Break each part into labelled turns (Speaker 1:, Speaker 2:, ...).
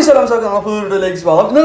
Speaker 1: ശലം സാർക്ക്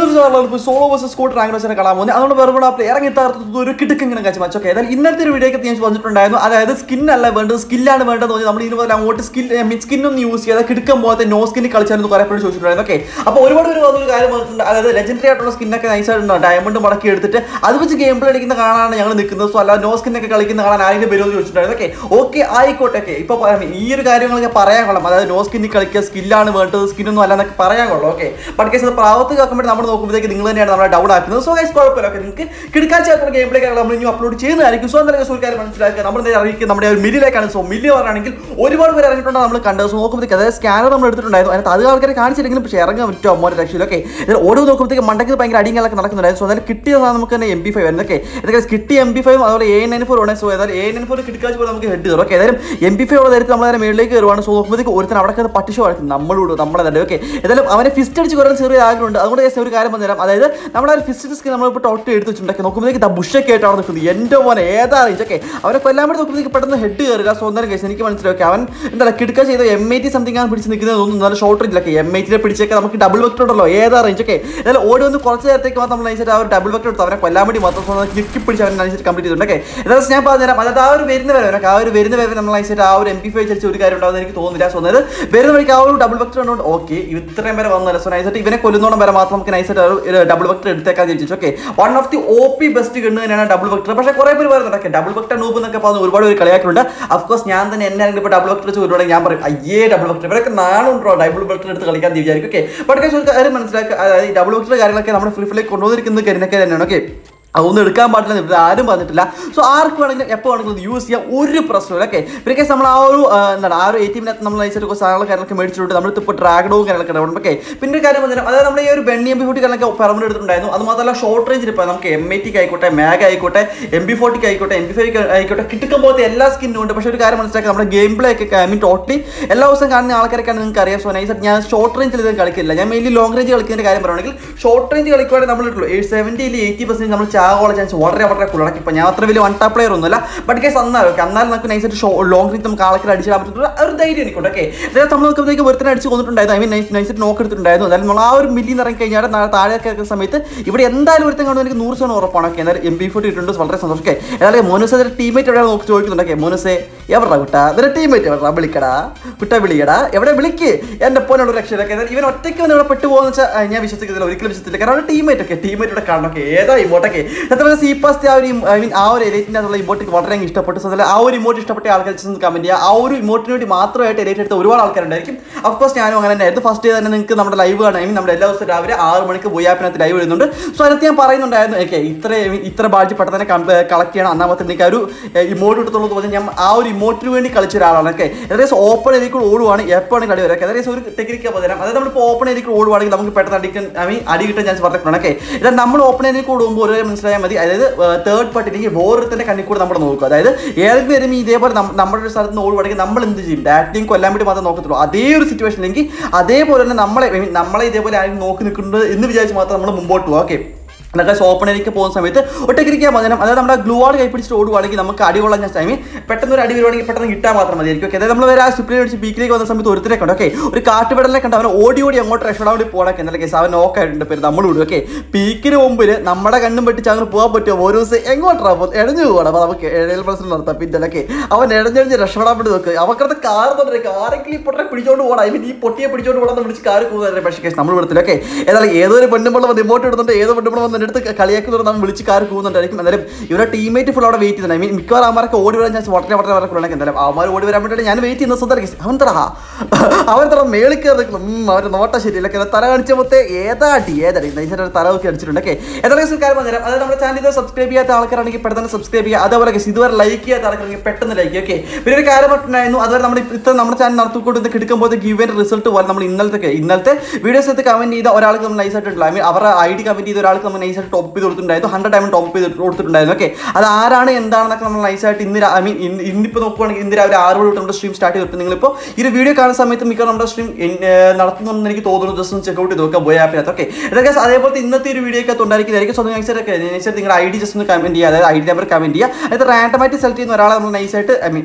Speaker 1: solo versus squad rank വെച്ചാൽ കാണാൻ പോകുന്നത് അതുകൊണ്ട് വെറുതെ പ്ലെയർ ഇറങ്ങി തകർത്തത് ഒരു കിടക്കിങ്ങനെ കാഴ്ച മച്ചൊക്കെ ഏതായാലും ഇന്നത്തെ ഒരു വീഡിയോ ഞാൻ വന്നിട്ടുണ്ടായിരുന്നു അതായത് സ്കിൻ അല്ല വേണ്ടത് സ്കില്ലാണ് വേണ്ടത് തോന്നി നമ്മൾ ഇതിന് പോലെ അങ്ങോട്ട് സ്കിൽ മീൻ സ്കിൻ ഒന്നും യൂസ് ചെയ്യാതെ കിടക്കാൻ പോകാത്ത നോ സ്കിന്നിൽ കളിച്ചാലും കുറെ പേര് ചോദിച്ചിട്ടുണ്ടായിരുന്നു ഓക്കെ അപ്പോൾ ഒരുപാട് പേര് വന്നൊരു കാര്യം പറഞ്ഞിട്ടുണ്ട് അതായത് ലെജൻഡറി ആയിട്ടുള്ള സ്കിന്നൊക്കെ നൈസായിട്ടുണ്ടോ ഡയമണ്ട് മടക്കി എടുത്തിട്ട് അത് വെച്ച് ഗെയിം പ്ലേ അടിക്കുന്ന കാണാനാണ് ഞങ്ങൾ നിൽക്കുന്നത് സോ അല്ല നോ സ്കിന്നൊക്കെ കളിക്കുന്ന കാണാൻ ആരെങ്കിലും വരുമോ എന്ന് ചോദിച്ചിട്ടുണ്ടായിരുന്നു ഓക്കെ ഓക്കെ ആയിക്കോട്ടെ ഓക്കെ ഇപ്പോൾ ഈ ഒരു കാര്യങ്ങളൊക്കെ പറയാൻ കൊള്ളാം അതായത് നോ സ്കിന്നിൽ കളിക്കുക സ്കില്ലാണ് വേണ്ടത് സ്കിന്നൊന്നും അല്ല എന്നൊക്കെ പറയാൻ കൊള്ളാം ഓക്കെ ബട്ട് കേസ് അത് പ്രാവർത്തികമാക്കുമ്പോൾ നമ്മൾ നോക്കുമ്പോഴത്തേക്ക് നിങ്ങൾ തന്നെയാണ് നമ്മളെ ഡൗൺ ആക്കുന്നത് സോ ഗൈസ് കുഴപ്പമില്ല ഓക്കെ നിങ്ങൾക്ക് കിടക്കാച്ചായിട്ടുള്ള ഗെയിം പ്ലേ കാര്യങ്ങൾ നമ്മൾ ഇനി അപ്ലോഡ് ചെയ്യുന്നതായിരിക്കും സോ എന്തായാലും സുൽക്കാർ മനസ്സിലാക്കുക നമ്മൾ നേരെ അറിയിക്കുക നമ്മുടെ ഒരു മില്ലിലേക്കാണ് സോ മില്ലി പറയുകയാണെങ്കിൽ ഒരുപാട് പേര് ഇറങ്ങിയിട്ടുണ്ട് നമ്മൾ കണ്ടത് സോ നോക്കുമ്പോഴത്തേക്ക് അതായത് സ്കാനർ നമ്മൾ എടുത്തിട്ടുണ്ടായിരുന്നു അതിനകത്ത് അത് ആൾക്കാരെ കാണിച്ചില്ലെങ്കിലും പക്ഷേ ഇറങ്ങാൻ പറ്റുമോ അമ്മോടെ രക്ഷയിൽ ഓക്കെ ഇതിൽ ഓരോ നോക്കുമ്പോഴത്തേക്ക് മണ്ടയ്ക്ക് ഭയങ്കര അടിങ്ങളൊക്കെ നടക്കുന്നുണ്ടായിരുന്നു സോ അതായത് കിട്ടിയ സാധനം നമുക്ക് തന്നെ എം ബി ഫൈവ് എന്നൊക്കെ ഇതൊക്കെ കിട്ടിയ എം ബി ഫൈവ് അതുപോലെ എ നയൻ ഫോർ ആണ് സോ ഏതായാലും എ നയൻ ഫോർ കിടക്കാച്ച് പോലെ നമുക്ക് ഹെഡ് കയറും ഓക്കെ ഏതായാലും എം ബി ഫൈവ് ഉള്ള നേരത്തെ നമ്മൾ നേരെ മേളിലേക്ക് കയറുവാണ് സോ നോക്കുമ്പോഴത്തേക്ക് ഒരുത്തൻ അവിടെ കിടന്ന് പട്ടിഷോ കളിക്കും നമ്മളോട് നമ്മളെ തന്നെ ഓക്കെ ഏതായാലും അവനെ ഫിസ്റ്റ് അടിച്ച് കുറേ ചെറിയ ആഗ്രഹമുണ്ട് അതുകൊണ്ട് ഞാൻ ഒരു കാര്യം പറഞ്ഞുതരാം അതായത് നമ്മുടെ ഒരു ഫിസ്റ്റ് സ്കിൻ നമ്മളിപ്പോൾ ടോട്ട് എടുത്ത് വെച്ചിട്ടുണ്ടാക്കി നോക്കുമ്പോഴത്തേക്ക് ദ ബുഷൊക്കെ ആയിട്ട് അവിടെ നിൽക്കുന്നത് എൻ്റെ മോനെ ഏതാ റേഞ്ച് ഒക്കെ അവനെ കൊല്ലാൻ വേണ്ടി നോക്കുമ്പോഴത്തേക്ക് പെട്ടെന്ന് ഹെഡ് കയറില്ല സോ എന്തായാലും കേസ് എനിക്ക് മനസ്സിലാക്കി അവൻ എന്താ കിടക്ക ചെയ്ത എം ഐ ടി സംതിങ് ആണ് പിടിച്ച് നിൽക്കുന്നത് തോന്നുന്നു നല്ല ഷോർട്ട് റേഞ്ചിലൊക്കെ എം ഐ ടിനെ പിടിച്ചൊക്കെ നമുക്ക് ഡബിൾ വെക്ടർ ഉണ്ടല്ലോ ഏതാ റേഞ്ച് ഒക്കെ ഏതായാലും ഓടി വന്ന് കുറച്ച് നേരത്തേക്ക് മാത്രം നമ്മൾ നയിച്ചിട്ട് ആ ഒരു ഡബിൾ വെക്ടർ എടുത്ത് അവനെ കൊല്ലാൻ വേണ്ടി മാത്രം സോ ക്ലിക്ക് പിടിച്ച് അവൻ നയിച്ചിട്ട് കംപ്ലീറ്റ് ചെയ്തിട്ടുണ്ട് ഓക്കെ ഏതായാലും ഞാൻ പറഞ്ഞുതരാം അതായത് ആ ഒരു വരുന്ന വരെ ആ ഒരു വരുന്ന വരെ നമ്മൾ നയിച്ചിട്ട് ആ ഒരു എം പി ഫൈവ് ചരിച്ച ഒരു കാര്യം ഉണ്ടാവുന്ന എനിക്ക് തോന്നുന്നില്ല സോ അതായത് വരുന്ന വഴിക്ക് ആ ഒരു ഡബിൾ വെക്ടർ ഉണ്ടോ ഓക്കെ ഇത്രയും വരെ വന്നല്ലോ സോ നൈസായിട്ട് ഇവനെ കൊല്ലുന്നോണം വരെ മാത്രം നമുക്ക് നൈസായിട്ട് ഒരു ഡബിൾ വെക്ടർ എടുത്തേക്കാൻ ചോദിച്ചു okay one of the O P best gun തന്നെയാണ് ഡബിൾ വെക്ടർ പക്ഷേ കുറേ പേര് പറയുന്നുണ്ട് ഡബിൾ വെക്ടർ നൂബ് എന്നൊക്കെ പറഞ്ഞ് ഒരുപാട് പേര് കളിയാക്കിയിട്ടുണ്ട് അഫ്കോഴ്സ് ഞാൻ തന്നെ എന്നെ ഇപ്പോൾ ഡബിൾ വെക്ടർ വെച്ച് ഒരുപാട് ഞാൻ പറയും അയ്യേ ഡബിൾ വെക്ടർ ഇവരൊക്കെ നാണുണ്ടോ ഡബിൾ വെക്ടർ എടുത്ത് കളിക്കാൻ വിചാരിക്കും ഓക്കെ ബട്ട് കേസ് ഒരു കാര്യം മനസ്സിലാക്കുക അതായത് ഈ ഡബിൾ വെക്ടർ കാര്യങ്ങളൊക്കെ നമ്മുടെ ഫ്രീ ഫിലേക്ക് കൊണ്ടുവന്നിരിക്കുന്നത് കരിനൊക്കെ തന്നെയാണ് ഓക്കെ അതൊന്നും എടുക്കാൻ പാടില്ല ഇവിടെ ആരും പറഞ്ഞിട്ടില്ല സോ ആർക്ക് വേണമെങ്കിലും എപ്പോൾ വേണമെങ്കിലും യൂസ് ചെയ്യാം ഒരു പ്രശ്നമില്ല ഓക്കെ പിന്നെ കേസ് നമ്മൾ ആ ഒരു ആ, എന്താണ് ആ ഒരു എ ടി എമ്മിനകത്ത് നമ്മൾ നയിച്ചിട്ട് കുറച്ച് സാധനങ്ങൾ കാര്യങ്ങളൊക്കെ മേടിച്ചിട്ടുണ്ട് നമ്മൾ ഇപ്പോൾ ഡ്രാഗഡവും കാര്യങ്ങളൊക്കെ ഉണ്ട് ഓക്കെ പിന്നെ ഒരു കാര്യം പറഞ്ഞാൽ അതായത് നമ്മൾ ഈ ഒരു ബെണ്ണി എം ബി ഫോർട്ടി കാര്യങ്ങളൊക്കെ പെർമനന്റ് എടുത്തിട്ടുണ്ടായിരുന്നു അത് മാത്രമല്ല ഷോർട്ട് റേഞ്ചിൽ ഇപ്പോൾ നമുക്ക് എം ഐ ടിക്ക് ആയിക്കോട്ടെ മാഗ് ആയിക്കോട്ടെ എം ബി ഫോർട്ടിക്ക് ആയിക്കോട്ടെ എം ബി ഫൈവ് ആയിക്കോട്ടെ കിട്ടുമ്പോൾ പോലത്തെ എല്ലാ സ്കിന്നും ഉണ്ട് പക്ഷേ ഒരു കാര്യം മനസ്സിലാക്കുക നമ്മുടെ ഗെയിം പ്ലേ ഒക്കെ ഐ മീൻ ടോട്ടലി എല്ലാ ദിവസവും കാണുന്ന ആൾക്കാരൊക്കെയാണ് നിങ്ങൾക്ക് അറിയാം സോ നൈസായിട്ട് ഞാൻ ഷോർട്ട് റേഞ്ചിൽ ഇതും കളിക്കില്ല ഞാൻ മെയിൻലി ലോങ് റേഞ്ച് കളിക്കുന്നതിന്റെ കാര്യം പറയുകയാണെങ്കിൽ ഷോർട്ട് റേഞ്ച് കളിക്കുവാണെങ്കിൽ നമ്മൾ ഇട്ടുള്ളൂ സെവൻറ്റിയിൽ എയ്റ്റി പെർസെൻറ്റ് നമ്മൾ ചാകോള ചാൻസ് വളരെ വളരെ കൂടുതലാണ് ഇപ്പം ഞാൻ അത്ര വലിയ വൺ ടാപ്പ് പ്ലെയർ ഒന്നുമില്ല ബട്ട് കേസ് എന്നാൽ ഓക്കെ എന്നാൽ നമുക്ക് നൈസായിട്ട് ഷോ ലോങ് റേഞ്ച് നമുക്ക് ആൾക്കാർ അടിച്ചിടാൻ പറ്റുന്ന ഒരു ധൈര്യം എനിക്കുണ്ട് ഓക്കെ അതായത് നമ്മൾ നോക്കുമ്പോഴത്തേക്ക് ഒരുത്തനെ അടിച്ച് കൊന്നിട്ടുണ്ടായിരുന്നു ഐ മീൻ നൈസ് നൈസായിട്ട് നോക്ക് എടുത്തിട്ടുണ്ടായിരുന്നു അതായത് നമ്മൾ ആ ഒരു മില്ലിൽ ഇറങ്ങി കഴിഞ്ഞാൽ നാളെ താഴെ കേൾക്കുന്ന സമയത്ത് ഇവിടെ എന്തായാലും ഒരുത്തൻ കാണുമ്പോൾ എനിക്ക് നൂറ് ശതമാനം ഉറപ്പാണ് ഓക്കെ എന്തായാലും എം ബി ഫോർട്ടി ഇട്ടുണ്ട് വളരെ സന്തോഷം ഓക്കെ അതായത് മോനസ് അതിൻ്റെ ടീമേറ്റ് എവിടെ നോക്കി ചോദിക്കുന്നുണ്ട് ഓക്കെ മോനസെ എവിടെ കുട്ടാ അതിൻ്റെ ടീമേറ്റ് എവിടെ വിളിക്കടാ കുട്ട വിളിക്കടാ എവിടെ വിളിക്ക് എൻ്റെ പോലുള്ള രക്ഷയിലൊക്കെ അതായത് ഇവൻ ഒറ്റയ്ക്ക് വന്ന് ഇവിടെ പെട്ടു പോകുന്ന വെച്ചാൽ ഞാൻ വിശ്വസിക്കുന്നില്ല ഒരിക്കലും വിശ്വസിച്ചില്ല കാരണം അവരുടെ ടീമേറ്റ് ഒക്കെ ടീമേറ്റ് ഇവിടെ കാണണം ഓക്കെ ഏതാ ഇമോട്ടൊക്കെ സത്യം സി പാസ്റ്റ് ആ ഒരു ഐ മീൻ ആ ഒരു എലൈറ്റിൻ്റെ അതുള്ള ഇമോട്ട് വളരെ അങ്ങ് ഇഷ്ടപ്പെട്ടു സോ അതിൽ ആ ഒരു ഇമോട്ട് ഇഷ്ടപ്പെട്ട ആൾക്കാർ കമൻറ്റ് ചെയ്യുക ആ ഒരു ഇമോട്ടിന് വേണ്ടി മാത്രമായിട്ട് എലൈറ്റ് എടുത്ത ഒരുപാട് ആൾക്കാരുണ്ടായിരിക്കും അഫ്കോഴ്സ് ഞാനും അങ്ങനെ തന്നെ ആയിരുന്നു ഫസ്റ്റ് ഡേ തന്നെ നിങ്ങൾക്ക് നമ്മുടെ ലൈവ് കാണാം ഐ മീൻ നമ്മുടെ എല്ലാ ദിവസവും രാവിലെ ആറ് മണിക്ക് പോയി ആപ്പിനകത്ത് ലൈവ് വരുന്നുണ്ട് സോ അതിനകത്ത് ഞാൻ പറയുന്നുണ്ടായിരുന്നു ഓക്കെ ഇത്ര ഇത്ര ബാഡ്ജ് പെട്ടെന്ന് തന്നെ കളക്ട് ചെയ്യണം അന്നാമത്തെ എനിക്ക് ആ ഒരു ഇമോട്ട് എടുത്തുള്ളത് തോന്നി ഞാൻ ആ ഒരു ഇമോട്ടിന് വേണ്ടി കളിച്ച ഒരാളാണ് ഓക്കെ ഏകദേശം ഓപ്പൺ ഏരിയക്ക് ഓടുവാണ് എപ്പോഴാണ് കളി വരാം ഏകദേശം ഒരു ടെക്നിക്ക് പകരം അതായത് നമ്മളിപ്പോൾ ഓപ്പൺ ഏരിയക്ക് ഓടുവാണെങ്കിൽ നമുക്ക് പെട്ടെന്ന് അടിക്കാൻ ഐ മീൻ അടി കിട്ടാൻ ചാൻസ് പറഞ്ഞിട്ടുണ്ട് ഓക്കെ ഇതാ നമ്മൾ ഓപ്പൺ ഏരിയക്ക് ഓടുമ്പോൾ ഒരു മനസ്സിലായാൽ മതി അതായത് തേർഡ് പാർട്ടി അല്ലെങ്കിൽ വേറൊരുത്തൻ്റെ കണ്ണിൽ കൂടെ നമ്മൾ നോക്കുക അതായത് ഏതൊക്കെ വരും ഇതേപോലെ നമ്മ- നമ്മുടെ ഒരു സ്ഥലത്ത് നിന്ന് ഓടുവാണെങ്കിൽ നമ്മൾ എന്ത് ചെയ്യും ഡാറ്റിങ് കൊല്ലാൻ വേണ്ടി മാത്രം നോക്കത്തുള്ളൂ അതേ ഒരു സിറ്റുവേഷനിലെങ്കിൽ അതേപോലെ തന്നെ നമ്മളെ I mean, നമ്മളെ ഇതേപോലെ ആരും നോക്കി നിൽക്കുന്നത് എന്ന് വിചാരിച്ച് മാത്രം നമ്മൾ മുമ്പോട്ട് പോകും ഓക്കെ എന്നൊക്കെ ഓപ്പണിലേക്ക് പോകുന്ന സമയത്ത് ഒറ്റയ്ക്കിരിക്കാൻ പകരം അതായത് നമ്മുടെ ഗ്ലൂ ആൾ കൈ പിടിച്ചിട്ട് ഓടുവാണെങ്കിൽ നമുക്ക് അടി കൊള്ളാൻ ചാൻസ് ഐ മീൻ പെട്ടെന്ന് ഒരു അടി വരുവാണെങ്കിൽ പെട്ടെന്ന് കിട്ടാൻ മാത്രം മതിയായിരിക്കും ഓക്കെ അതായത് നമ്മൾ വരെ ആ സ്പിപ്പിൽ അടിച്ച് പീക്കിലേക്ക് വന്ന സമയത്ത് ഒരുത്തരെ കണ്ടു ഓക്കെ ഒരു കാട്ടുപെടലിനെ കണ്ട് അവൻ ഓടി ഓടി അങ്ങോട്ട് രക്ഷപ്പെടാൻ വേണ്ടി പോകണൊക്കെ എന്നല്ല കേസ് അവൻ നോക്കായിട്ടുണ്ട് പേര് നമ്മൾ വിടും ഓക്കെ പീക്കിന് മുമ്പിൽ നമ്മുടെ കണ്ണും വെട്ടിച്ച് അങ്ങനെ പോകാൻ പറ്റുമോ ഓരോ ദിവസം എങ്ങോട്ടാ പോകുന്നത് എഴഞ്ഞു പോകണം അപ്പോൾ നമുക്ക് എഴയൽ മത്സരം നടത്താം പിന്നെ ഒക്കെ അവൻ എഴഞ്ഞെഴിഞ്ഞ് രക്ഷപ്പെടാൻ വേണ്ടി നോക്കുക അവക്കടുത്ത് കാർ തന്നെ ആരെങ്കിലും ഈ പൊട്ടനെ പിടിച്ചോണ്ട് പോകണം ഐ മീൻ ഈ പൊട്ടിയെ പിടിച്ചോണ്ട് പോകണം വിളിച്ച് കാർ പോകുന്നത് പക്ഷേ കേസ് നമ്മൾ വിടത്തില്ല ഓക്കെ ഏതായാലും ഏതോ ഒരു പെണ്ണുമ്പോൾ വന്ന് ഇമോട്ട് ഇടുന്നുണ്ട് ഏതോ പെണ്ണുമ്പോൾ വന്ന് എൻ്റെ അടുത്ത് കളിയാക്കുന്നുണ്ട് നമ്മൾ വിളിച്ച് കാർ പോകുന്നുണ്ടായിരിക്കും എന്നാലും ഇവരുടെ ടീമേറ്റ് ഫുൾ അവിടെ വെയിറ്റ് ചെയ്യുന്നത് ഐ മീൻ മിക്കവാറും അവന്മാർക്ക് ഓടി വരാൻ ചാൻസ് വളരെ വളരെ വളരെ കൂടുതലാണ് എന്തായാലും അവന്മാർ ഓടി വരാൻ വേണ്ടിയിട്ട് ഞാൻ വെയിറ്റ് ചെയ്യുന്ന സ്വന്തം കേസ് അവൻ തറ അവൻ തറ മേളിൽ കയറി നിൽക്കുന്നു അവർ നോട്ട ശരിയല്ല ഒക്കെ തല കാണിച്ച മൊത്തം ഏതാട്ടി ഏതാടി നൈസായിട്ട് ഒരു തല നോക്കി അടിച്ചിട്ടുണ്ട് ഓക്കെ ഏതായാലും കാര്യം പറഞ്ഞുതരാം അതായത് നമ്മുടെ ചാനൽ ഇത് സബ്സ്ക്രൈബ് ചെയ്യാത്ത ആൾക്കാരാണെങ്കിൽ പെട്ടെന്ന് സബ്സ്ക്രൈബ് ചെയ്യുക അതേപോലെ guys, ഇതുവരെ ലൈക്ക് ചെയ്യാത്ത ആൾക്കാരാണെങ്കിൽ പെട്ടെന്ന് ലൈക്ക് ഓക്കെ പിന്നെ ഒരു കാര്യം പറഞ്ഞിട്ടുണ്ടായിരുന്നു അതുവരെ നമ്മൾ ഇത്ര നമ്മുടെ ചാനൽ നടത്തിക്കൊണ്ട് കിടക്കുമ്പോൾ ഗിവൻ റിസൾട്ട് പോലെ നമ്മൾ ഇന്നലത്തെ ഇന്നലത്തെ വീഡിയോസ് എടുത്ത് കമന്റ് ചെയ്ത ഒരാൾക്ക് നമ്മൾ നൈസ് ആയിട്ടുള്ള ഐ മീൻ അവരുടെ ഐ ഡി കമന്റ് ചെയ്ത ഒരാൾക്ക് നമ്മൾ നൈസായിട്ട് ടോപ്പ് ചെയ്ത് കൊടുത്തിട്ടുണ്ടായിരുന്നു ഹൺഡ്രഡ് ടൈം ടോപ്പ് ചെയ്ത് കൊടുത്തിട്ടുണ്ടായിരുന്നു ഓക്കെ അത് ആരാണ് എന്താണെന്നൊക്കെ നമ്മൾ നൈസായിട്ട് ഇന്ന് ഐ മീൻ ഇന്നിപ്പോൾ നോക്കുവാണെങ്കിൽ ഇന്ന് രാവിലെ ആറ് മണി തൊട്ട് നമ്മുടെ സ്ട്രീം സ്റ്റാർട്ട് ചെയ്തിട്ട് നിങ്ങളിപ്പോൾ ഈ ഒരു വീഡിയോ കാണുന്ന സമയത്ത് മിക്ക നമ്മുടെ സ്ട്രീം നടത്തുന്നുണ്ടെന്ന് എനിക്ക് തോന്നുന്നു ജസ്റ്റ് ഒന്ന് ചെക്കൗട്ട് ചെയ്ത് നോക്കാം ബോയ് ആപ്പിനകത്ത് ഓക്കെ ഇതൊക്കെ അതേപോലത്തെ ഇന്നത്തെ ഒരു വീഡിയോ ഒക്കെ ഉണ്ടായിരിക്കുന്നതായിരിക്കും സ്വന്തം നൈസായിട്ട് നൈസായിട്ട് നിങ്ങളുടെ ഐ ഡി ജസ്റ്റ് ഒന്ന് കമന്റ് ചെയ്യുക അതായത് ഐ ഡി നമ്പർ കമന്റ് ചെയ്യുക അതായത് റാൻഡമായിട്ട് സെലക്ട് ചെയ്യുന്ന ഒരാളെ നമ്മൾ നൈസായിട്ട് ഐ മീൻ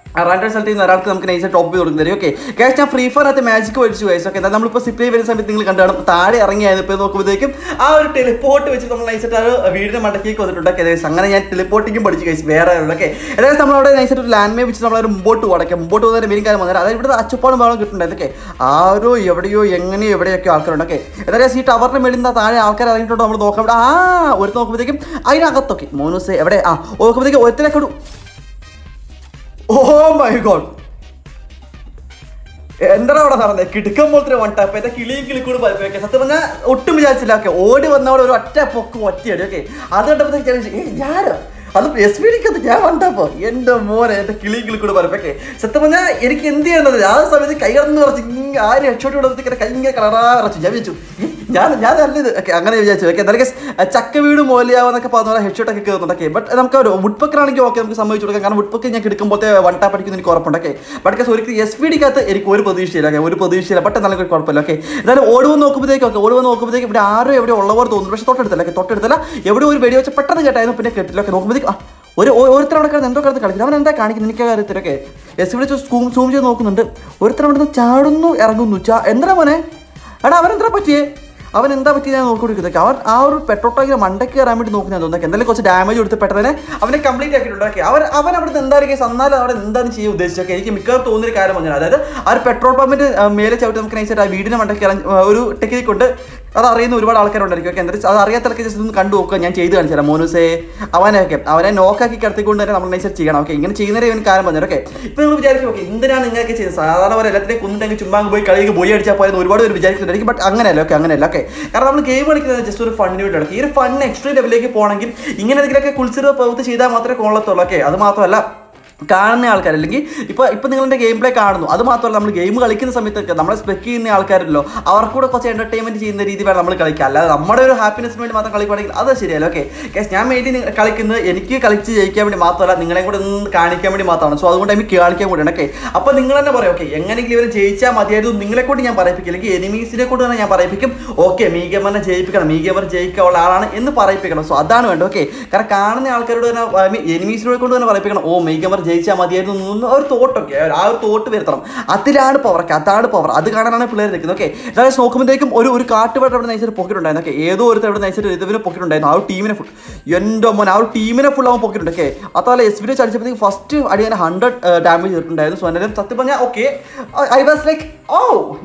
Speaker 1: റാൻഡ് റിസൾട്ട് ചെയ്യുന്ന ഒരാൾക്ക് നമുക്ക് നൈസ് ടോപ്പ് ചെയ്ത് കൊടുക്കുന്നത് ഓക്കെ ക്യാഷ് ഞാൻ ഫ്രീ ഫയറിനകത്ത് മാജിക് മേടിച്ചു വയസ്സ് ഓക്കെ എന്നാൽ നമ്മളിപ്പോൾ സിപ്പ് വരുന്ന സമയത്ത് നിങ്ങൾ കണ്ടാണ് താഴെ ഇറങ്ങിയായിരുന്നു ഇപ്പോൾ നോക്കുമ്പോഴത്തേക്കും ആ ഒരു ടെലിപ്പോർട്ട് വെച്ച് നമ്മൾ നൈസായിട്ട് ആ ഒരു വീടിന്റെ മണ്ടക്കേക്ക് വന്നിട്ടുണ്ട് ഓക്കെ അങ്ങനെ ഞാൻ ടെലിപ്പോർട്ടിങ്ങും പഠിച്ചു കഴിച്ചു വേറെ ഓക്കെ ഏതായാലും നമ്മളവിടെ നൈസായിട്ട് ഒരു ലാൻഡ് മേ വെച്ച് നമ്മളൊരു മുമ്പോട്ട് പോകണം മുമ്പോട്ട് പോകുന്നതിന് മെയിൻ കാര്യം വന്നാൽ അതായത് ഇവിടെ അച്ചപ്പാടും വേണം കിട്ടുന്നുണ്ട് ഓക്കെ ആരോ എവിടെയോ എങ്ങനെയോ എവിടെയൊക്കെ ആൾക്കാരുണ്ട് ഓക്കെ ഏതായാലും ഈ ടവറിന് മേളിൽ നിന്ന് താഴെ ആൾക്കാർ ഇറങ്ങിയിട്ടുണ്ടോ നമ്മൾ നോക്കാം ഇവിടെ ആ ഒരു നോക്കുമ്പോഴത്തേക്കും അതിനകത്തൊക്കെ മോനൂസ് എവിടെ ആ നോക്കുമ്പോഴത്തേക്കും ഒരുത്തിനൊക്കെ ഒരു ഓ മൈ ഗോഡ് എന്താണ് അവിടെ നടന്നത് കിടുക്കം പോലത്തെ വൺ ടാപ്പ് എന്റെ കിളിയും കിളിക്കൂടും പതിപ്പൊക്കെ സത്യം പറഞ്ഞാൽ ഒട്ടും വിചാരിച്ചില്ല ഓക്കെ ഓടി വന്നവിടെ ഒരു ഒറ്റ പൊക്ക് ഒറ്റയടി ഓക്കെ അത് കണ്ടപ്പോഴത്തേക്ക് വിചാരിച്ചു, ഏയ് ഞാനോ അത് എസ് പി ഡിക്കത്ത് ഞാൻ വണ്ടപ്പോ എന്റെ മോനെ എന്റെ കിളിയും കിളിക്കൂട് പരപ്പൊക്കെ സത്യം പറഞ്ഞാൽ എനിക്ക് എന്ത് ചെയ്യേണ്ടത് ആ സമയത്ത് കൈ കടന്ന് കുറച്ച് ഇങ്ങനെ ആര് ഹെഡ്ഷോട്ട് വിടുമ്പോഴത്തേക്ക് കൈ ഇങ്ങനെ കളറാ കുറച്ചു ഞാൻ വിചാരിച്ചു "ഏയ്, ഞാൻ ഞാൻ നല്ലത് ഓക്കെ അങ്ങനെ വിചാരിച്ചു ഓക്കെ എന്തായാലും ചക്ക വീട് മോലിയാവെന്നൊക്കെ പറഞ്ഞ പോലെ ഹെഡ്ഷോട്ട് ഒക്കെ കയറുന്നുണ്ട് ഓക്കെ ബട്ട് നമുക്ക് ഒരു വുഡ് പക്കറാണെങ്കിൽ ഓക്കെ നമുക്ക് സമ്മതിച്ചു കൊടുക്കാം കാരണം വുഡ് പക്ക് ഞാൻ എടുക്കുമ്പോഴത്തെ വൺ ടാപ്പ് അടിക്കുന്ന എനിക്ക് ഉറപ്പുണ്ട് ഓക്കെ ബട്ട് കേസ് ഒരിക്കലും എസ് പി ഡിക്കകത്ത് എനിക്ക് ഒരു പ്രതീക്ഷയില്ല ഓക്കെ ഒരു പ്രതീക്ഷയില്ല ബട്ട് നല്ല കുഴപ്പമില്ല ഓക്കെ എന്തായാലും ഓടുവന്ന് നോക്കുമ്പോഴത്തേക്ക് ഓക്കെ ഓടുവന്ന് നോക്കുമ്പോഴത്തേക്ക് ഇവിടെ ആരും എവിടെ ഉള്ളവർ തോന്നുന്നു പക്ഷേ തൊട്ടടുത്തല്ല ഓക്കെ തൊട്ടടുത്തല്ല എവിടെ ഒരു വെടി വെച്ച് പെട്ടെന്ന് കേട്ടായിരുന്നു പിന്നെ കേട്ടില്ല ഓക്കെ നോക്കുമ്പോഴത്തേക്ക് ആ, ഒരു ഒരുത്തർ അവിടെ കിടന്ന് എന്തോ കിടന്ന് കളിക്കുന്നു അവൻ എന്താ കാണിക്കുന്നത് എനിക്ക് കാര്യത്തിലൊക്കെ എസ് വിളിച്ച് സൂം സൂം ചെയ്ത് നോക്കുന്നുണ്ട് ഒരുത്തർ അവിടെ നിന്ന് ചാടുന്നു ഇറങ്ങുന്നു ചാ എന്താ മോനെ എടാ അവനെന്താ പറ്റിയേ അവൻ എന്താ പറ്റി ഞാൻ നോക്കിക്കൊണ്ടിരിക്കുന്നത് അവൻ ആ ഒരു പെട്രോൾ ടാങ്കിന്റെ മണ്ടയ്ക്ക് കയറാൻ വേണ്ടി നോക്കുന്നത് തോന്നുന്നു എന്തായാലും കുറച്ച് ഡാമേജ് കൊടുത്ത് പെട്ടെന്ന് അവനെ കംപ്ലീറ്റ് ആക്കിയിട്ടുണ്ട് ഓക്കെ അവൻ അവൻ അവിടെ നിന്ന് എന്തായിരിക്കും കേസ് എന്നാലും അവിടെ എന്താണ് ചെയ്യാൻ ഉദ്ദേശിച്ചത് എനിക്ക് മിക്കവാറും തോന്നിയൊരു കാര്യം പറഞ്ഞാൽ അതായത് ആ ഒരു പെട്രോൾ പമ്പിന്റെ ആ, മേലെ ചവിട്ടി നമുക്ക് നൈസായിട്ട് ആ വീടിന്റെ മണ്ടയ്ക്ക് കയറാൻ ആ, ഒരു ടെക്നിക്ക് ഉണ്ട് അത് അറിയുന്ന ഒരുപാട് ആൾക്കാരുണ്ടായിരിക്കും ഓക്കെ എന്തായാലും അത് അറിയാത്തവർക്ക് ജസ്റ്റ് ഒന്ന് കണ്ടു നോക്കുക ഞാൻ ചെയ്ത് കാണിച്ചു തരാം മോനൂസേ അവനെയൊക്കെ അവനെ നോക്കാക്കി കിടത്തിക്കൊണ്ട് തന്നെ നമ്മൾ നൈസായിട്ട് ചെയ്യണം ഓക്കെ ഇങ്ങനെ ചെയ്യുന്നവരെ ഇവൻ കാര്യം പറഞ്ഞു ഓക്കെ ഇപ്പൊ നിങ്ങൾ വിചാരിക്കും ഓക്കെ എന്തിനാണ് ഇങ്ങനെയൊക്കെ ചെയ്യുന്നത് സാധാരണ പോലെ എല്ലാത്തിനെയും കുന്നിട്ടെങ്കിൽ ചുമ്മാ അങ്ങ് പോയി കളിക്ക് പോയി അടിച്ചാൽ പോയെന്ന് ഒരുപാട് പേര് വിചാരിക്കുന്നുണ്ടായിരിക്കും ബട്ട് അങ്ങനെയല്ല ഓക്കെ അങ്ങനെയല്ല ഓക്കെ കാരണം നമ്മൾ ഗെയിം കളിക്കുന്നത് ജസ്റ്റ് ഒരു ഫണ്ടിന് വേണ്ടിയാണ് ഈ ഒരു ഫണ്ട് എക്സ്ട്രീം ലെവലിലേക്ക് പോകണമെങ്കിൽ ഇങ്ങനെ എന്തെങ്കിലുമൊക്കെ കുളിച്ചിട്ട് പ്രവൃത്തി ചെയ്താൽ മാത്രമേ കൊള്ളത്തുള്ളൂ ഓക്കെ അത് മാത്രമല്ല കാണുന്ന ആൾക്കാർ അല്ലെങ്കിൽ ഇപ്പോൾ ഇപ്പോൾ നിങ്ങളുടെ ഗെയിം പ്ലേ കാണുന്നു അത് മാത്രമല്ല നമ്മൾ ഗെയിം കളിക്കുന്ന സമയത്തൊക്കെ നമ്മളെ സ്പെക്ക് ചെയ്യുന്ന ആൾക്കാരല്ലോ അവർക്കൂടെ കുറച്ച് എൻ്റർടൈൻമെൻറ്റ് ചെയ്യുന്ന രീതി വേണം നമ്മൾ കളിക്കുക അല്ലാതെ നമ്മുടെ ഒരു ഹാപ്പിനെസ്സിന് വേണ്ടി മാത്രം കളിക്കുകയാണെങ്കിൽ അത് ശരിയല്ല ഓക്കെ കേസ് ഞാൻ മെയിൻലി കളിക്കുന്നത് എനിക്ക് കളിച്ച് ജയിക്കാൻ വേണ്ടി മാത്രമല്ല നിങ്ങളെയും കൂടെ ഒന്ന് കാണിക്കാൻ വേണ്ടി മാത്രമാണ് സോ അതുകൊണ്ട് എനിക്ക് കാണിക്കാൻ കൂടിയാണ് ഓക്കെ അപ്പോൾ നിങ്ങൾ തന്നെ പറയും ഓക്കെ എങ്ങനെയെങ്കിലും ഇവരെ ജയിച്ചാൽ മതിയായിരുന്നു നിങ്ങളെ കൊണ്ട് ഞാൻ പറയിപ്പിക്കും അല്ലെങ്കിൽ എനിമീസിനെ കൊണ്ട് തന്നെ ഞാൻ പറയിപ്പിക്കും ഓക്കെ മീഗമറിനെ ജയിപ്പിക്കണം മീഗമർ ജയിക്കാനുള്ള ആളാണ് എന്ന് പറയിപ്പിക്കണം സോ അതാണ് വേണ്ടത് ഓക്കെ കാരണം കാണുന്ന ആൾക്കാരോട് തന്നെ ഐ മീൻ എനിമീസിനോട് കൊണ്ട് തന്നെ പറയിപ്പിക്കണം ഓ മീഗമർ ജയിച്ചാൽ മതിയായിരുന്നു എന്ന് ഒരു തോട്ടൊക്കെ ആ ഒരു തോട്ട് വരുത്തണം അതിലാണ് പവർ ഒക്കെ അതാണ് പവർ അത് കാണാനാണ് പിള്ളേർ നിൽക്കുന്നത് ഓക്കെ എന്തായാലും നോക്കുമ്പോഴത്തേക്കും ഒരു ഒരു കാട്ടുപാട്ട് അവിടെ നൈസായിട്ട് പോക്കറ്റ് ഉണ്ടായിരുന്നു ഓക്കെ ഏതോ ഒരു അവിടെ നൈസായിട്ട് ഇതിന് പോക്കറ്റ് ഉണ്ടായിരുന്നു ആ ഒരു ടീമിനെ ഫുൾ എൻ്റെ മോൻ ആ ഒരു ടീമിനെ ഫുൾ അവൻ പോക്കറ്റ് ഓക്കെ അതല്ല എസ് വി അടിച്ചപ്പോഴത്തേക്ക് ഫസ്റ്റ് അടി ഞാൻ ഹൺഡ്രഡ് ഡാമേജ് ചെയ്തിട്ടുണ്ടായിരുന്നു സോ എന്നാലും സത്യം പറഞ്ഞാൽ okay I was like oh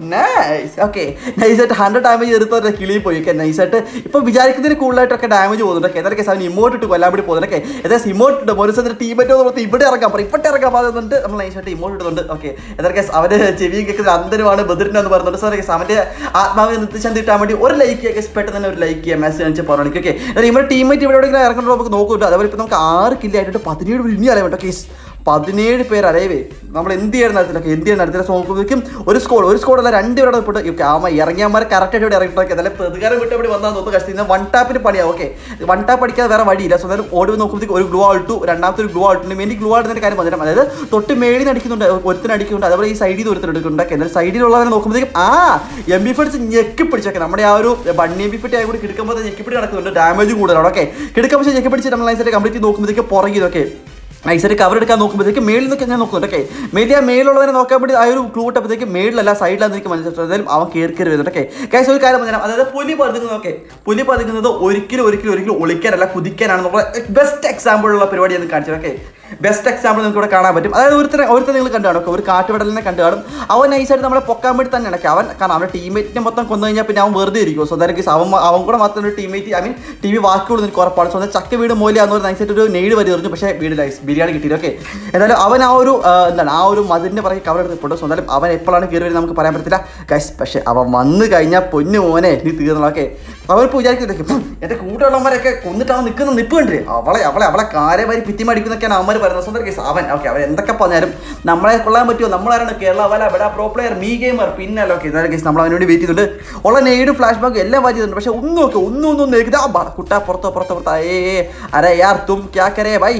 Speaker 1: nice okay നൈസായിട്ട് ഹൺഡ്രഡ് ഡാമേജ് ചെയ്തിട്ട് കിളി പോയി ഓക്കെ നൈസായിട്ട് ഇപ്പോൾ വിചാരിക്കുന്നതിന് കൂടുതലായിട്ടൊക്കെ ഡാമേജ് പോകുന്നുണ്ട് ഓക്കെ എന്തൊക്കെ അവൻ ഇമോട്ട് ഇട്ട് കൊല്ലാൻ വേണ്ടി പോകുന്നുണ്ട് ഓക്കെ ഏതായാലും ഇമോട്ട് ഇട്ട് പോലീസ് ടീമേറ്റോ നോക്കി ഇവിടെ ഇറങ്ങാൻ പറയും ഇപ്പോഴത്തെ ഇറങ്ങാൻ പാകുന്നുണ്ട് നമ്മൾ നൈസായിട്ട് ഇമോട്ട് ഇടുന്നുണ്ട് ഓക്കെ എന്തൊക്കെ അവൻ്റെ ചെവിയും കേൾക്കുന്നത് അന്തരമാണ് ബദിരിനെന്ന് പറയുന്നുണ്ട് സോ അതൊക്കെ അവൻ്റെ ആത്മാവിനെ നിർത്തിച്ചാൽ കിട്ടാൻ വേണ്ടി ഒരു ലൈക്ക് ചെയ്യുക പെട്ടെന്ന് തന്നെ ഒരു ലൈക്ക് ചെയ്യുക മെസ്സേജ് അയച്ച് പറഞ്ഞു ഓക്കെ എന്നാൽ നമ്മുടെ ടീമേറ്റ് ഇവിടെ എവിടെയെങ്കിലും ഇറങ്ങുന്നുണ്ടോ നമുക്ക് നോക്കുന്നുണ്ട് അതേപോലെ ഇപ്പോൾ നമുക്ക് ആറ് കില്ലായിട്ട് പതിനേഴ് പേര് ഇനി അറിയാൻ കേട്ടോ കേസ് പതിനേഴ് പേര് അറിയവേ നമ്മൾ എന്ത് ചെയ്യാൻ നടത്തില്ല എന്ത് ചെയ്യാൻ നടത്തില്ല സോ നോക്കുമ്പോഴേക്കും ഒരു സ്കോഡ് ഒരു സ്കോഡല്ല രണ്ട് പേരോട് പോയിട്ട് ഓക്കെ ആമ ഇറങ്ങിയമാർ കറക്റ്റായിട്ട് ഇവിടെ ഇറങ്ങിയിട്ടൊക്കെ അതായത് പ്രതികാരം വിട്ട് ഇവിടെ വന്നാൽ നോക്കുക കഷ്ടം വൺ ടാപ്പിന് പണിയാവും ഓക്കെ വൺ ടാപ്പ് അടിക്കാതെ വേറെ വഴിയില്ല സോ അതായത് ഓടി നോക്കുമ്പോഴത്തേക്ക് ഒരു ഗ്ലൂ ആൾട്ടു രണ്ടാമത്തെ ഒരു ഗ്ലൂ ആൾട്ടുണ്ട് മെയിൻ ഗ്ലൂ ആൾട്ടിൻ്റെ കാര്യം പറഞ്ഞാൽ അതായത് തൊട്ട് മേളിൽ നിന്ന് അടിക്കുന്നുണ്ട് ഒരുത്തിന് അടിക്കുന്നുണ്ട് അതേപോലെ ഈ സൈഡിൽ നിന്ന് ഒരുത്തിന് എടുക്കുന്നുണ്ട് എന്നാൽ സൈഡിലുള്ളവരെ നോക്കുമ്പോഴത്തേക്കും ആ എം ബി ഫിടിച്ച് ഞെക്കി പിടിച്ചൊക്കെ നമ്മുടെ ആ ഒരു ബണ്ണി എം ബി ഫിറ്റ് ആയി കൂടി കിടക്കുമ്പോൾ ഞെക്കിപ്പിടി നടക്കുന്നുണ്ട് ഡാമേജ് കൂടുതലാണ് ഓക്കെ കിടക്കുമ്പോൾ ഞെക്കി പിടിച്ച് നമ്മൾ നൈസായിട്ട് കംപ്ലീറ്റ് നോക്കുമ്പോഴത്തേക്ക് പുറകിലൊക്കെ നൈസായിട്ട് കവർ എടുക്കാൻ നോക്കുമ്പോഴത്തേക്ക് മേളിൽ നിന്നൊക്കെ ഞാൻ നോക്കുന്നുണ്ട് ഓക്കെ മേലിൽ ആ മേലുള്ളവരെ നോക്കാൻ വേണ്ടി ആ ഒരു ക്ലൂ ഇട്ടപ്പോഴത്തേക്ക് മേളിലല്ല സൈഡിലാന്ന് എനിക്ക് മനസ്സിലായിട്ട് എന്തായാലും അവൻ കയറി കയറി വരുന്നുണ്ട് ഓക്കെ കേസ് ഒരു കാര്യം പറഞ്ഞാൽ അതായത് പുലി പതുങ്ങുന്നത് ഓക്കെ പുലി പതുങ്ങുന്നത് ഒരിക്കലും ഒരിക്കലും ഒരിക്കലും ഒളിക്കാനല്ല കുതിക്കാനാണ് നമ്മുടെ ബെസ്റ്റ് എക്സാമ്പിൾ ഉള്ള പരിപാടി എന്ന് കാണിച്ചത് ഓക്കെ ബെസ്റ്റ് എക്സാമ്പിൾ നിങ്ങൾക്ക് ഇവിടെ കാണാൻ പറ്റും അതായത് ഒരുത്തരെ ഒരുത്തരെ നിങ്ങൾ കണ്ടു കാണും ഒരു കാട്ടുവിടലിനെ കണ്ടു കാണും അവൻ നൈസായിട്ട് നമ്മളെ പൊക്കാൻ വേണ്ടി തന്നെയാണ് ഒക്കെ അവൻ കാരണം അവൻ്റെ ടീമേറ്റിനെ മൊത്തം കൊന്നു കഴിഞ്ഞാൽ പിന്നെ അവൻ വെറുതെ ഇരിക്കും സോ അതായത് അവൻ അവൻ കൂടെ മാത്രം ഒരു ടീമേറ്റ് ഐ മീൻ ടീം ബാക്കിയുള്ളൂ എനിക്ക് ഉറപ്പാണ് സോ ചക്ക വീട് മൂലയാന്ന് പറഞ്ഞാൽ നൈസായിട്ട് ഒരു നെയ്ഡ് വരി എറിഞ്ഞു പക്ഷേ വീട് ലൈസ് ബിരിയാണി കിട്ടിയില്ല ഓക്കെ എന്തായാലും അവൻ ആ ഒരു ആ, എന്താണ് ആ ഒരു മതിലിൻ്റെ പുറകെ കവർ എടുത്തിട്ടുണ്ട് സോ എന്തായാലും അവൻ എപ്പോഴാണ് കയറി വരുന്നത് നമുക്ക് പറയാൻ പറ്റില്ല ഗൈസ് പക്ഷേ അവൻ വന്നു കഴിഞ്ഞാൽ പൊന്നു മോനെ നീ തീർന്നോക്കെ അവരിപ്പോൾ വിചാരിക്കുന്നില്ല എൻ്റെ കൂട്ടുള്ളവന്മാരൊക്കെ കൊന്നിട്ട് അവൻ നിൽക്കുന്ന നിപ്പ് കണ്ടേ അവളെ അവളെ അവളെ കാര്യം പിറ്റി മടിക്കുന്നൊക്കെയാണ് അവന്മാർ പറയുന്നത് സ്വന്തം കേസ് അവൻ ഓക്കെ അവൻ എന്തൊക്കെ പറഞ്ഞാലും നമ്മളെ കൊള്ളാൻ പറ്റുമോ നമ്മളാരാണ് കേരള വല ബെഡാ പ്രോ പ്ലെയർ മീ ഗെയിമർ പിന്നല്ല ഓക്കെ എന്നാലും കേസ് നമ്മൾ അവന് വേണ്ടി വെയിറ്റ് ചെയ്തിട്ടുണ്ട് ഉള്ള നെയ്ഡ് ഫ്ലാഷ് ബാക്ക് എല്ലാം വായിച്ചിട്ടുണ്ട് പക്ഷേ ഒന്നും ഒക്കെ ഒന്നും ഒന്നും നേരിട്ട് ആ ബാ, കുട്ടാ പുറത്തോ പുറത്തോ പുറത്തോ ഏ അരെ യാർ തും ക്യാ കരേ ബൈ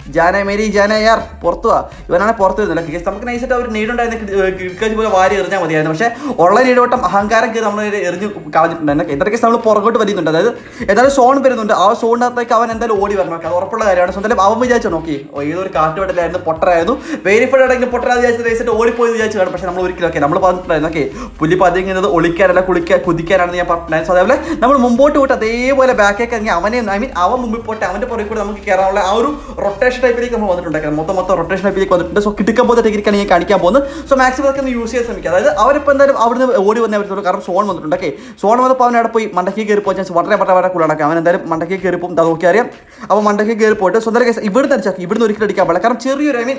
Speaker 1: ജാന മേരി ജാന യാർ പുറത്തു വാ ഇവനാണ് പുറത്ത് വരുന്നില്ല കേസ് നമുക്ക് നൈസായിട്ട് അവർ നീടുണ്ടായിരുന്ന കിടക്കാച്ച് പോലെ വാരി എറിഞ്ഞാൽ മതിയായിരുന്നു പക്ഷേ ഉള്ള നീടുവട്ടം അഹങ്കാരം കയറി നമ്മൾ എറിഞ്ഞ് കളഞ്ഞിട്ടുണ്ടായിരുന്നു എന്നിട്ട് കേസ് നമ്മൾ പുറകോട്ട് വരുന്നുണ്ട് അതായത് ഏതായാലും സോൺ വരുന്നുണ്ട് ആ സോണിനകത്തേക്ക് അവൻ എന്തായാലും ഓടി വരണം അത് ഉറപ്പുള്ള കാര്യമാണ് സ്വന്തം അവൻ വിചാരിച്ചു നോക്കി ഏതൊരു കാട്ടുവെട്ടലായിരുന്നു പൊട്ടറായിരുന്നു വെരിഫൈഡ് ആണെങ്കിൽ പൊട്ടറാ വിചാരിച്ച് നൈസായിട്ട് ഓടിപ്പോയി വിചാരിച്ചു കാണും പക്ഷേ നമ്മൾ ഒരിക്കലും ഓക്കെ നമ്മൾ പറഞ്ഞിട്ടുണ്ടായിരുന്നു ഓക്കെ പുലി പതിങ്ങുന്നത് ഒളിക്കാനല്ല കുളിക്കാൻ കുതിക്കാനാണെന്ന് ഞാൻ പറഞ്ഞിട്ടുണ്ടായിരുന്നു സോ അതേപോലെ നമ്മൾ മുമ്പോട്ട് പോയിട്ട് അതേപോലെ ബാക്കേക്ക് ഇറങ്ങി അവനെ ഐ മീൻ അവൻ മുമ്പിൽ പോട്ടെ അവന്റെ പുറകെ കൂടെ നമുക്ക് കയറാനുള്ള ആ ഒരു റൊട്ടേഷൻ ടൈപ്പിലേക്ക് നമ്മൾ വന്നിട്ടുണ്ടായിരുന്നു മൊത്തം മൊത്തം റൊട്ടേഷൻ ടൈപ്പിലേക്ക് വന്നിട്ടുണ്ട് സോ കിടക്കാൻ പോകുന്ന ടെക്നിക്കാണ് ഞാൻ കാണിക്കാൻ പോകുന്നത് സോ മാക്സിമം അതൊക്കെ ഒന്ന് യൂസ് ചെയ്യാൻ ശ്രമിക്കുക അതായത് അവരിപ്പോൾ എന്തായാലും അവിടുന്ന് ഓടി വന്നേ പറ്റുള്ളൂ കാരണം സോൺ വന്നിട്ടുണ്ട് ഓക്കെ സോൺ വന്നപ്പോൾ അവൻ അവിടെ പോയി മണ്ടക്കി കയറി പോയി ചാൻസ് വളരെ വളരെ വളരെ കൂടാണ് അവൻ എന്തായാലും മണ്ടക്കി കയറി പോകും അത് നോക്കി അറിയാം അവൻ മണ്ടക്കി കയറി പോയിട്ട് സ്വന്തം കേസ് ഇവിടുന്ന് അടിച്ചാക്കി ഇവിടുന്ന് ഒരിക്കലും അടിക്കാൻ പാടില്ല കാരണം ചെറിയൊരു I mean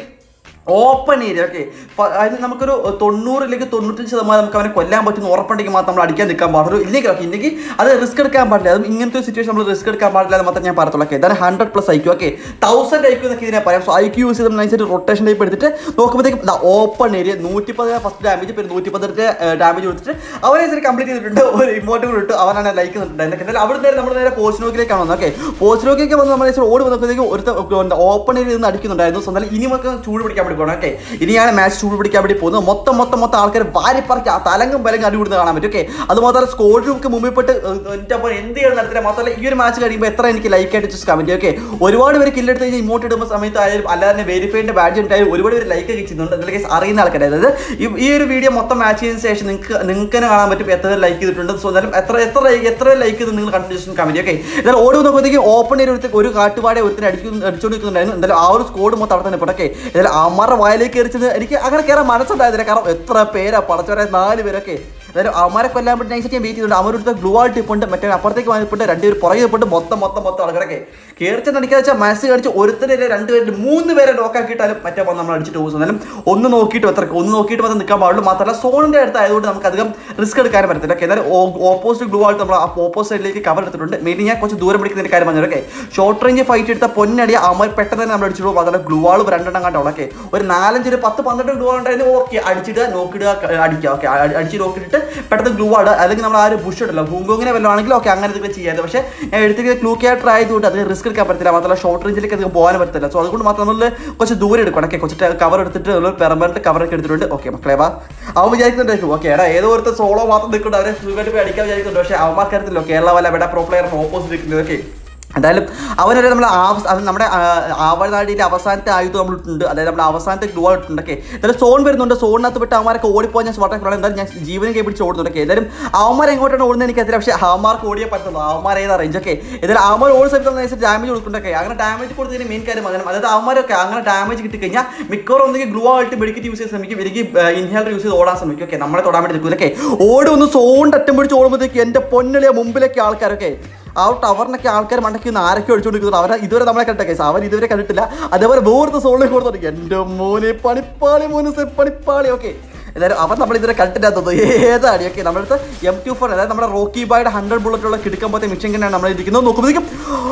Speaker 1: open area okay അതിന് നമുക്കൊരു തൊണ്ണൂറിലേക്ക് തൊണ്ണൂറ്റഞ്ച് ശതമാനം നമുക്ക് അവനെ കൊല്ലാൻ പറ്റുന്ന ഉറപ്പുണ്ടെങ്കിൽ മാത്രം നമ്മൾ അടിക്കാൻ നിൽക്കാൻ പാടുള്ളൂ ഇല്ലെങ്കിൽ ഓക്കെ ഇല്ലെങ്കിൽ അത് റിസ്ക് എടുക്കാൻ പാടില്ല അതും ഇങ്ങനത്തെ ഒരു സിറ്റുവേഷൻ നമ്മൾ റിസ്ക് എടുക്കാൻ പാടില്ല എന്ന് മാത്രം ഞാൻ പറയത്തുള്ളൂ ഓക്കെ ഇതാണ് hundred plus IQ okay thousand IQ എന്നൊക്കെ ഇതിനെ പറയാം സോ ഐക്യു യൂസ് ചെയ്ത് നൈസായിട്ട് റൊട്ടേഷൻ ടൈപ്പ് എടുത്തിട്ട് നോക്കുമ്പോഴത്തേക്കും ഓപ്പൺ ഏരിയ നൂറ്റി പതിനാറ് ഫസ്റ്റ് ഡാമേജ് പിന്നെ നൂറ്റി പതിനെട്ട് ഡാമേജ് കൊടുത്തിട്ട് അവനെ ശരി കംപ്ലീറ്റ് ചെയ്തിട്ടുണ്ട് ഒരു ഇമോട്ട് കൂടെ ഇട്ടു അവനാണ് ലൈക്ക് എന്നിട്ടുണ്ട് എന്തായാലും അവിടെ നേരെ നമ്മൾ നേരെ പോസ്റ്റ് നോക്കിലേക്കാണ് വന്നത് ഓക്കെ പോസ്റ്റ് നോക്കിലേക്ക് വന്ന് നമ്മൾ ഓടി വന്നപ്പോഴത്തേക്കും ഒരു ഓപ്പൺ ഏരിയ നിന്ന് അടിക്കുന്നുണ്ടായിരുന്നു സോ എന്നാലും ഇനി നമുക്ക് ചൂട് പിടിക്കാൻ വേണ്ടി പോകണം ഓക്കെ ഇനിയാണ് മാച്ച് ചൂട് പിടിക്കാൻ വേണ്ടി പോകുന്നത് മൊത്തം മൊത്തം മൊത്തം ആൾക്കാർ വാരിപ്പറക്കി ആ തലങ്കും ബലങ്കും അടിപൊളി കാണാൻ പറ്റും ഓക്കെ അത് മാത്രമല്ല സ്കോഡിലേക്ക് മുമ്പിൽ പെട്ട് എൻ്റെ അപ്പോൾ എന്ത് ചെയ്യണം നടത്തില്ല മാത്രമല്ല ഈ ഒരു മാച്ച് കഴിയുമ്പോൾ എത്ര എനിക്ക് ലൈക്ക് ആയിട്ട് ജസ്റ്റ് കമൻറ്റ് ഓക്കെ ഒരുപാട് പേര് കില്ലെടുത്ത് കഴിഞ്ഞാൽ ഇമോട്ട് ഇടുമ്പോൾ സമയത്ത് ആയാലും അല്ലാതെ വെരിഫൈഡ് ബാഡ്ജ് ഉണ്ടായാലും ഒരുപാട് പേര് ലൈക്ക് ഒക്കെ ചെയ്യുന്നുണ്ട് അതിൽ കേസ് അറിയുന്ന ആൾക്കാർ അതായത് ഈ- ഈ ഒരു വീഡിയോ മൊത്തം മാച്ച് ചെയ്തതിന് ശേഷം നിങ്ങൾക്ക് നിങ്ങൾക്ക് തന്നെ കാണാൻ പറ്റും എത്ര പേര് ലൈക്ക് ചെയ്തിട്ടുണ്ട് സോ എന്നാലും എത്ര എത്ര like- എത്ര ലൈക്ക് ചെയ്ത് നിങ്ങൾ കണ്ടിന്യൂഷൻ കമൻറ്റ് ഓക്കെ എന്നാൽ ഓടി നോക്കുമ്പോഴത്തേക്ക് ഓപ്പൺ ചെയ്ത് ഒരുത്ത ഒരു കാട്ടുപാടെ ഒരുത്തിന് അടിക്കുന്നു അടിച്ചുകൊണ്ടിരിക്കുന്നുണ്ടായിരുന്നു എന്തായാലും ആ ഒരു സ്കോഡ് മൊത്തം അവിടെ തന്നെ പോട്ടെ എന്തായാലും അമ്മയുടെ വായിലേക്ക് എറിച്ചത് എനിക്ക് അങ്ങനെ കയറാൻ മനസ്സുണ്ടായിരുന്നില്ല കാരണം എത്ര പേരാ പടച്ചവരെ നാല് പേരൊക്കെ അതായത് അവന്മാരെ കൊല്ലാൻ പറ്റുന്ന നൈസായിട്ട് ഞാൻ വെയിറ്റ് ചെയ്തിട്ടുണ്ട് അവരൊരുത്ത ഗ്ലൂ ആയിട്ട് ഇപ്പുണ്ട് മറ്റേ അപ്പുറത്തേക്ക് വന്നിട്ടുണ്ട് രണ്ടുപേർ പുറകെ ഇപ്പുണ്ട് മൊത്തം മൊത്തം മൊത്തം ആൾക്കാരൊക്കെ കയറിച്ചെന്ന് അടിക്കാന്ന് വെച്ചാൽ മാച്ച് കാണിച്ച് ഒരുത്തരെ രണ്ടുപേരും മൂന്ന് പേരെ ലോക്കാക്കിയിട്ടാലും മറ്റേ പോകും നമ്മൾ അടിച്ചിട്ട് പോകും എന്നാലും ഒന്ന് നോക്കിയിട്ട് എത്ര ഒന്ന് നോക്കിയിട്ട് മാത്രം നിൽക്കാൻ പാടുള്ളൂ മാത്രമല്ല സോണിന്റെ അടുത്ത് ആയതുകൊണ്ട് നമുക്ക് അധികം റിസ്ക് എടുക്കാനും പറ്റത്തില്ല ഓക്കെ എന്നാലും ഓപ്പോസിറ്റ് ഗ്ലൂ ആയിട്ട് നമ്മൾ ആ ഓപ്പോസിറ്റ് സൈഡിലേക്ക് കവർ എടുത്തിട്ടുണ്ട് മെയിൻ ഞാൻ കുറച്ച് ദൂരം പിടിക്കുന്നതിന്റെ കാര്യം പറഞ്ഞു ഓക്കെ ഷോർട്ട് റേഞ്ച് ഫൈറ്റ് എടുത്ത പൊന്നടി അമർ പെട്ടെന്ന് തന്നെ നമ്മൾ അടിച്ചിട്ട് പോകും അതല്ല ഗ്ലൂ ആൾ രണ്ടെണ്ണം കണ്ടോ ഓക്കെ ഒരു നാലഞ്ച് ഒരു പത്ത് പന്ത്രണ്ട് ഗ്ലൂ ഉണ്ടായിരുന്നു ഓക്കെ അടിച്ചിടുക നോക്കിടുക അടിക്കുക ഓക്കെ അടിച്ച് നോക്കിയിട്ട് പെട്ടെന്ന് ഗ്ലൂ ആട് അല്ലെങ്കിൽ നമ്മൾ ആ ഒരു ബുഷ് ഇടല്ലോ ഹൂങ്കോങ്ങിനെ വല്ലതും ആണെങ്കിൽ ഓക്കെ അങ്ങനെ എന്തെങ്കിലും ചെയ്യാതെ പക്ഷേ ഞാൻ എടുത്തിട്ട് ക്ലൂ ക്യാറ്റർ ആയതുകൊണ്ട് അത് റിസ്ക് എടുക്കാൻ പറ്റത്തില്ല മാത്രമല്ല ഷോർട്ട് റേഞ്ചിലേക്ക് അധികം പോകാൻ പറ്റത്തില്ല സോ അതുകൊണ്ട് മാത്രം നമ്മൾ കുറച്ച് ദൂരം എടുക്കണം ഓക്കെ കുറച്ച് കവർ എടുത്തിട്ട് പെർമനന്റ് കവർ ഒക്കെ എടുത്തിട്ടുണ്ട് ഓക്കെ മക്കളെ വാ അവൻ വിചാരിക്കുന്നുണ്ടായിരിക്കും ഓക്കെ എടാ ഏതോ ഒരുത്ത സോളോ മാത്രം നിൽക്കുന്നുണ്ട് അവരെ സുഖമായിട്ട് പോയി അടിക്കാൻ വിചാരിക്കുന്നുണ്ട് പക്ഷേ അവന്മാർക്കറിയത്തില്ലോ കേരള വല്ല ഇവിടെ പ്രോ പ്ലെയർ ഓപ്പോസിറ്റ് നിൽക്കുന്നത് ഓക്കെ എന്തായാലും അവനൊരു നമ്മൾ അത് നമ്മുടെ ആവനാടിയുടെ അവസാനത്തെ ആയുധം നമ്മളിട്ടുണ്ട് അതായത് നമ്മുടെ അവസാനത്തെ ഗ്ലൂ ഇട്ടുണ്ട് ഓക്കെ എന്തായാലും സോൺ വരുന്നുണ്ട് സോണിനകത്ത് വിട്ട് അവന്മാരൊക്കെ ഓടിപ്പോയി ഞാൻ സ്വാട്ടം കുറേ എന്തായാലും ഞാൻ ജീവനും കൈ പിടിച്ച് ഓടുന്നുണ്ട് ഓക്കെ എന്തായാലും അവന്മാർ എങ്ങോട്ടാണ് ഓടുന്നത് എനിക്കറിയില്ല പക്ഷേ അവന്മാർക്ക് ഓടിയേ പറ്റുള്ളൂ അവന്മാർ ഏതാ റേഞ്ച് ഒക്കെ എന്തായാലും അവന്മാർ ഓടി സമയത്ത് ഡാമേജ് കൊടുക്കുന്നുണ്ടൊക്കെ അങ്ങനെ ഡാമേജ് കൊടുത്തതിന് മെയിൻ കാര്യം അങ്ങനെ അതായത് അവന്മാരൊക്കെ അങ്ങനെ ഡാമേജ് കിട്ടിക്കഴിഞ്ഞാൽ മിക്കവാറും ഒന്നെങ്കിൽ ഗ്ലൂ ആയിട്ട് മെഡിക്കറ്റ് യൂസ് ചെയ്യാൻ ശ്രമിക്കും എനിക്ക് ഇൻഹേലർ യൂസ് ചെയ്ത് ഓടാൻ ശ്രമിക്കും ഓക്കെ നമ്മളെ തൊടാൻ വേണ്ടി നിൽക്കും ഓക്കെ ഓടി ഒന്ന് സോണിൻ്റെ അറ്റം പിടിച്ച് ഓടുമ്പോഴത്തേക്ക് എൻ്റെ പൊന്നിലെ മുമ്പിലൊക്കെ ആൾക്കാരൊക്കെ ആ ടവറിനൊക്കെ ആൾക്കാർ മണ്ടയ്ക്ക് നിന്ന് ആരൊക്കെ ഒഴിച്ചുകൊണ്ടിരിക്കുന്നത് അവരെ ഇതുവരെ നമ്മളെ കണ്ട കേസ് അവർ ഇതുവരെ കണ്ടിട്ടില്ല അതേപോലെ വേറത്തെ സോളിൽ കൊടുത്തു എൻ്റെ മോനെ പണിപ്പാളി മോനെ പണിപ്പാളി ഓക്കെ എന്തായാലും അവർ നമ്മൾ ഇതുവരെ കണ്ടിട്ടില്ലാത്തത് ഏതാണ് ഓക്കെ നമ്മളടുത്ത് എം ടു ഫോർ അതായത് നമ്മുടെ റോക്കി ബായുടെ ഹൺഡ്രഡ് ബുള്ളറ്റുള്ള കിടക്കാൻ പോലത്തെ മിഷൻ തന്നെയാണ് നമ്മൾ ഇരിക്കുന്നത് നോക്കുമ്പോഴേക്കും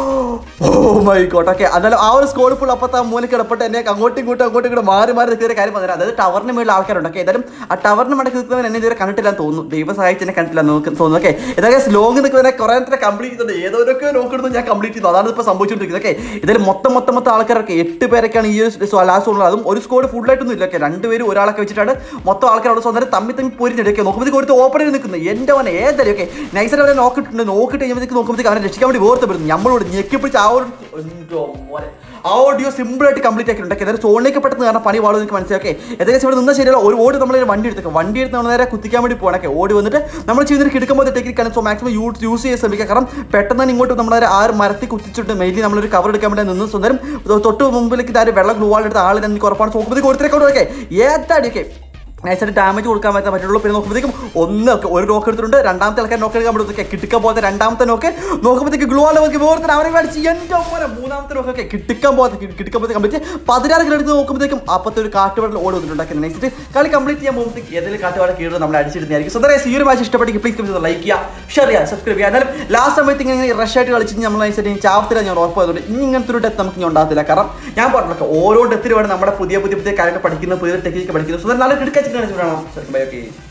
Speaker 1: ഓ മൈ ഗോഡ് ഓക്കെ എന്നാലും ആ ഒരു സ്കോഡ് ഫുൾ അപ്പത്തെ ആ മൂലക്ക് ഇടപെട്ട് എന്നെ അങ്ങോട്ടും ഇങ്ങോട്ടും അങ്ങോട്ടും ഇങ്ങോട്ടും മാറി മാറി നിൽക്കുന്ന കാര്യം പറഞ്ഞാൽ അതായത് ടവറിന് മേളിൽ ആൾക്കാരുണ്ട് ഓക്കെ എന്തായാലും ആ ടവറിന് മടക്കി നിൽക്കുന്നവൻ എന്നെ ഇതുവരെ കണ്ടിട്ടില്ല തോന്നുന്നു ദൈവ സഹായിച്ച് എന്നെ കണ്ടിട്ടില്ല എന്ന് നോക്ക് തോന്നുന്നു ഓക്കെ ഇതൊക്കെ ലോങ് നിൽക്കുന്നവരെ കുറേ നേരത്തെ കംപ്ലീറ്റ് ചെയ്തിട്ടുണ്ട് ഏതോരൊക്കെ നോക്കിടുന്നു ഞാൻ കംപ്ലീറ്റ് ചെയ്തു അതാണ് ഇപ്പോൾ സംഭവിച്ചുകൊണ്ടിരിക്കുന്നത് ഓക്കെ ഇതിൽ മൊത്തം മൊത്തം മൊത്തം ആൾക്കാരൊക്കെ എട്ട് പേരൊക്കെയാണ് ഈ ഒരു ലാസ്റ്റ് ഉള്ളത് അതും ഒരു സ്കോഡ് ഫുള്ളായിട്ടൊന്നും ഇല്ല ഓക്കെ രണ്ടുപേരും ഒരാളൊക്കെ വെച്ചിട്ടാണ് മൊത്തം ആൾക്കാർ അവിടെ സ്വന്തം തമ്മി തമ്മി പോരിഞ്ഞെടുക്കുക നോക്കുമ്പോഴത്തേക്ക് ഒരുത്ത് ഓപ്പണിൽ നിൽക്കുന്നത് എൻ്റെ അവനെ ഏതായാലും ഓക്കെ നൈസായിട്ട് അവരെ നോക്കിയിട്ടുണ്ട് നോക്കിയിട്ട് കഴിയുമ്പോഴത്തേക്ക് നോക്കുമ്പോഴത്തേക്ക് അവനെ രക്ഷിക്കാൻ വേണ്ടി ഓർത്ത് വരുന്നു നമ്മളോട് ഞെക്കി പിടിച്ച് ആ ഒരു എന്തോ മോനെ ആ ഓഡിയോ സിമ്പിൾ ആയിട്ട് കംപ്ലീറ്റ് ആക്കിയിട്ടുണ്ട് ഓക്കെ അതായത് സോണിലേക്ക് പെട്ടെന്ന് കാരണം പണി പാടും എനിക്ക് മനസ്സിലാക്കി ഏകദേശം ഇവിടെ നിന്ന ശരിയല്ല ഒരു ഓടി നമ്മൾ വണ്ടി എടുത്തേക്ക് വണ്ടി എടുത്ത് നമ്മൾ നേരെ കുത്തിക്കാൻ വേണ്ടി പോകണക്കെ ഓടി വന്നിട്ട് നമ്മൾ ചെയ്യുന്നൊരു കിടക്കുമ്പോൾ ടെക്നിക്കാണ് സോ മാക്സിമം യൂസ് യൂസ് ചെയ്യാൻ ശ്രമിക്കുക കാരണം പെട്ടെന്ന് തന്നെ ഇങ്ങോട്ട് നമ്മൾ ആ ഒരു മരത്തിൽ കുത്തിച്ചിട്ട് മെയിൻലി നമ്മളൊരു കവർ എടുക്കാൻ വേണ്ടി നിന്ന് സ്വന്തം തൊട്ട് മുമ്പിലേക്ക് ഇതാരും വെള്ളം ഗ്ലൂ എടുത്ത ആൾ എനിക്ക് ഉറപ്പാണ് നോക്കുമ്പോഴത്തേക്ക് ഒരുത്തരക്കോട്ട് ഓക്കെ ഏതാടി ഒക്കെ നൈസായിട്ട് ഡാമേജ് കൊടുക്കാൻ പറ്റാൻ പറ്റുള്ളൂ പിന്നെ നോക്കുമ്പോഴത്തേക്കും ഒന്ന് ഒക്കെ ഒരു നോക്ക് എടുത്തിട്ടുണ്ട് രണ്ടാമത്തെ ആൾക്കാർ നോക്ക് എടുക്കാൻ പറ്റും കിട്ടിക്കാൻ പോകാത്ത രണ്ടാമത്തെ നോക്ക് നോക്കുമ്പോഴത്തേക്ക് ഗ്ലൂ ആൾ നോക്കി വേർത്തിന് അവനെ മേടിച്ച് എൻ്റെ മോനെ മൂന്നാമത്തെ നോക്കൊക്കെ കിട്ടിക്കാൻ പോകാത്ത കിട്ടിക്കാൻ പോകാത്ത കംപ്ലീറ്റ് പതിനാറ് കിലോ എടുത്ത് നോക്കുമ്പോഴത്തേക്കും അപ്പത്തെ ഒരു കാട്ടുപാടിൽ ഓടി വന്നിട്ടുണ്ടാക്കി നൈസിട്ട് കളി കംപ്ലീറ്റ് ചെയ്യാൻ പോകുമ്പോഴത്തേക്ക് ഏതെങ്കിലും കാട്ടുപാട് കീഴിൽ നമ്മൾ അടിച്ചിരുന്നതായിരിക്കും സോ ഈ ഒരു മാച്ച് ഇഷ്ടപ്പെട്ടെങ്കിൽ പ്ലീസ് ലൈക്ക് ചെയ്യുക ഷെയർ ചെയ്യുക സബ്സ്ക്രൈബ് ചെയ്യുക എന്നാലും ലാസ്റ്റ് സമയത്ത് ഇങ്ങനെ റഷ് ആയിട്ട് കളിച്ച് നമ്മൾ നൈസായിട്ട് ചാവത്തില്ല ഞാൻ ഉറപ്പായതുകൊണ്ട് ഇനി ഇങ്ങനത്തെ ഒരു ഡെത്ത് നമുക്ക് ഇനി ഉണ്ടാകത്തില്ല കാരണം ഞാൻ പറഞ്ഞല്ലോ ഓരോ ഡെത്തിന് വേണം നമ്മുടെ പുതിയ പുതിയ പുതിയ കാര്യങ്ങൾ പഠിക്കുന്ന പുതിയ ടെക്നിക്ക് പഠിക്കുന്നു സോ നല്ല കിടക്കാച്ചിട്ട് കാണിച്ചിട്ടാണോ ബൈ ഓക്കെ